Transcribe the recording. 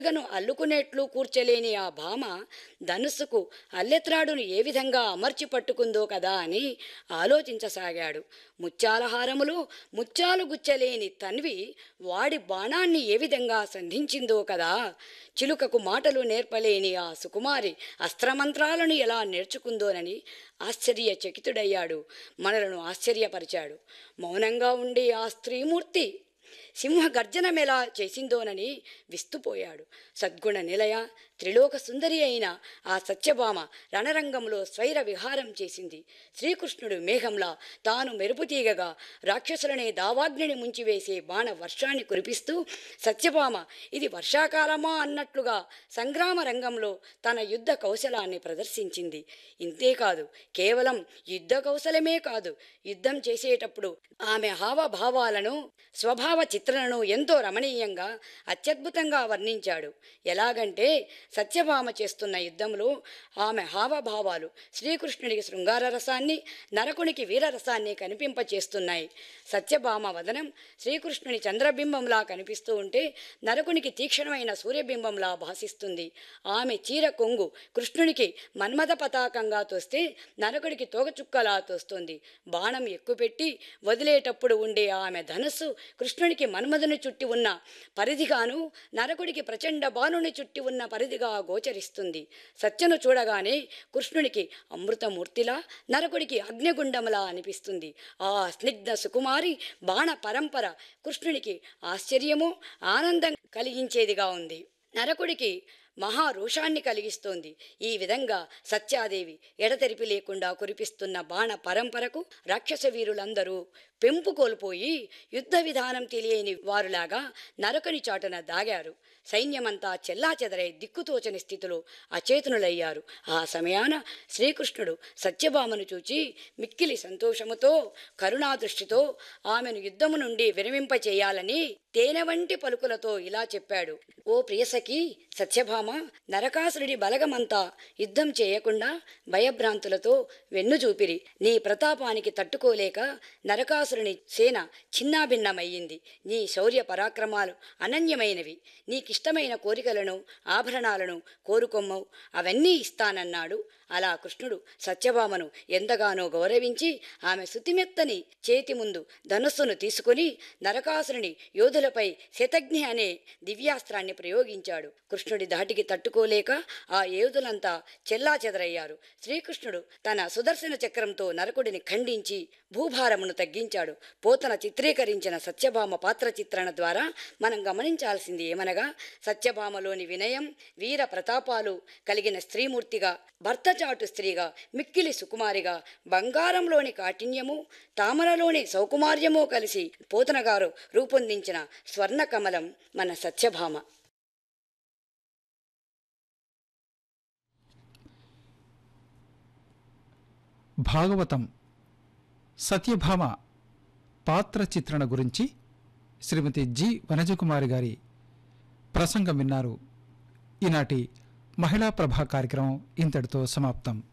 గను అల్లుకునేట్లు కూర్చలేని ఆ భామ ధనుస్సుకు అల్లెత్రాడును ఏ విధంగా అమర్చి పట్టుకుందో కదా అని ఆలోచించసాగాడు ముత్యాల హారములో ముత్యాలు గుచ్చలేని తన్వి వాడి బాణాన్ని ఏ విధంగా సంధించిందో కదా చిలుకకు మాటలు నేర్పలేని ఆ సుకుమారి అస్త్రమంత్రాలను ఎలా నేర్చుకుందోనని ఆశ్చర్యచకితుడయ్యాడు మనలను ఆశ్చర్యపరిచాడు మౌనంగా ఉండే ఆ స్త్రీమూర్తి సింహ గర్జనమెలా చేసిందోనని విస్తుపోయాడు సద్గుణ నిలయ త్రిలోక సుందరి అయిన ఆ సత్యభామ రణరంగంలో స్వైర విహారం చేసింది శ్రీకృష్ణుడు మేఘంలా తాను మెరుపు తీగగా రాక్షసులనే దావాగ్నిని ముంచివేసే బాణ వర్షాన్ని కురిపిస్తూ సత్యభామ ఇది వర్షాకాలమా అన్నట్లుగా సంగ్రామ రంగంలో తన యుద్ధ కౌశలాన్ని ప్రదర్శించింది ఇంతేకాదు కేవలం యుద్ధ కౌశలమే కాదు యుద్ధం చేసేటప్పుడు ఆమె హావభావాలను స్వభావ చిత్రణను ఎంతో రమణీయంగా అత్యద్భుతంగా వర్ణించాడు ఎలాగంటే సత్యభామ చేస్తున్న యుద్ధంలో ఆమె హావభావాలు శ్రీకృష్ణుడికి శృంగార రసాన్ని నరకునికి వీరరసాన్ని కనిపింపచేస్తున్నాయి సత్యభామ వదనం శ్రీకృష్ణుని చంద్రబింబంలా కనిపిస్తూ ఉంటే నరకునికి తీక్షణమైన సూర్యబింబంలా భాసిస్తుంది ఆమె చీర కొంగు కృష్ణునికి మన్మథ పతాకంగా తోస్తే నరకుడికి తోగచుక్కలా తోస్తుంది బాణం ఎక్కుపెట్టి వదిలేటప్పుడు ఉండే ఆమె ధనస్సు కృష్ణునికి మన్మధుని చుట్టి ఉన్న పరిధిగాను నరకుడికి ప్రచండ బాణుని చుట్టి ఉన్న పరిధిగా గోచరిస్తుంది సత్యను చూడగానే కృష్ణునికి అమృతమూర్తిలా నరకుడికి అగ్నిగుండములా అనిపిస్తుంది ఆ స్నిగ్ధ సుకుమారి బాణ పరంపర కృష్ణునికి ఆశ్చర్యము ఆనందం కలిగించేదిగా ఉంది నరకుడికి మహారోషాన్ని కలిగిస్తోంది ఈ విధంగా సత్యాదేవి ఎడతెరిపి లేకుండా కురిపిస్తున్న బాణ పరంపరకు రాక్షస వీరులందరూ పెంపు కోల్పోయి యుద్ధ విధానం తెలియని వారులాగా నరకని చాటున దాగారు సైన్యమంతా చెల్లాచెదరై దిక్కుతోచని స్థితిలో అచేతనులయ్యారు ఆ సమయాన శ్రీకృష్ణుడు సత్యభామను చూచి మిక్కిలి సంతోషముతో కరుణాదృష్టితో ఆమెను యుద్ధము నుండి విరమింపచేయాలని తేనె వంటి పలుకులతో ఇలా చెప్పాడు ఓ ప్రియసఖి సత్యభామ నరకాసురుడి బలగమంతా యుద్ధం చేయకుండా భయభ్రాంతులతో వెన్ను చూపిరి నీ ప్రతాపానికి తట్టుకోలేక నరకాసురుని సేన చిన్నాభిన్నమయ్యింది నీ శౌర్య పరాక్రమాలు అనన్యమైనవి నీకిష్టమైన కోరికలను ఆభరణాలను కోరుకొమ్మవు అవన్నీ ఇస్తానన్నాడు అలా కృష్ణుడు సత్యభామను ఎంతగానో గౌరవించి ఆమె శుతిమెత్తని చేతి ముందు ధనుస్సును తీసుకుని నరకాసురుని యోధులపై శతజ్ఞి అనే దివ్యాస్త్రాన్ని ప్రయోగించాడు కృష్ణుడి ధాటికి తట్టుకోలేక ఆ యోధులంతా చెల్లా చెదరయ్యారు శ్రీకృష్ణుడు తన సుదర్శన చక్రంతో నరకుడిని ఖండించి భూభారమును తగ్గించాడు పోతన చిత్రీకరించిన సత్యభామ పాత్ర చిత్రణ ద్వారా మనం గమనించాల్సింది ఏమనగా సత్యభామలోని వినయం వీర ప్రతాపాలు కలిగిన స్త్రీమూర్తిగా భర్త చాటు స్త్రీగా మిక్కిలి సుకుమారిగా బంగారంలోని కాఠిన్యము తామరలోని సౌకుమార్యము కలిసి పోతన గారు రూపొందించిన స్వర్ణ కమలం మన సత్యభామ భాగవతం సత్యభామ పాత్ర చిత్రణ గురించి శ్రీమతి జి వనజకుమారి గారి ప్రసంగం విన్నారు ఈనాటి మహిళా ప్రభా కార్యక్రమం ఇంతటితో సమాప్తం